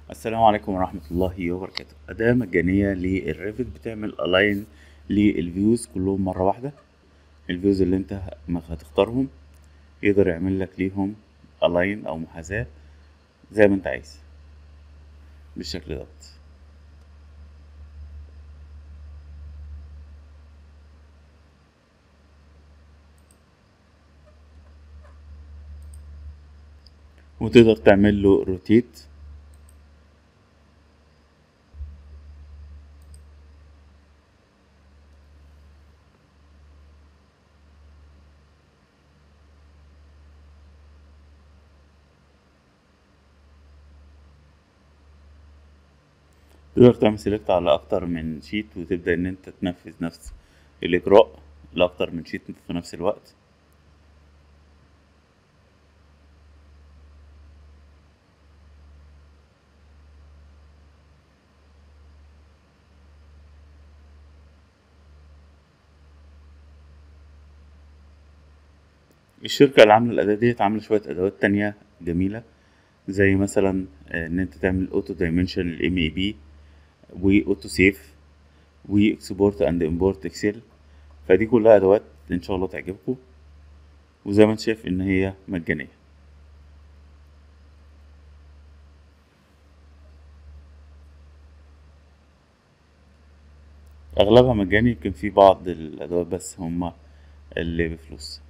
السلام عليكم ورحمة الله وبركاته أداة مجانية للريفت بتعمل ألاين للفيوز كلهم مرة واحدة الفيوز اللي انت ه- هتختارهم يقدر يعمل لك ليهم ألاين أو محاذاة زي ما انت عايز بالشكل دوت وتقدر تعمل له روتيت تقدر تعمل سيلكت على أكتر من شيت وتبدأ إن أنت تنفذ نفس الإجراء لأكتر من شيت في نفس الوقت الشركة اللي عاملة الأداة ديت عاملة شوية أدوات تانية جميلة زي مثلا آه، إن أنت تعمل أوتو دايمنشن الام اي بي وأوتو سيف وإكسبورت أند إمبورت إكسل فدي كلها أدوات إن شاء الله تعجبكم وزي ما أنت شايف إن هي مجانية أغلبها مجاني يمكن في بعض الأدوات بس هما اللي بفلوس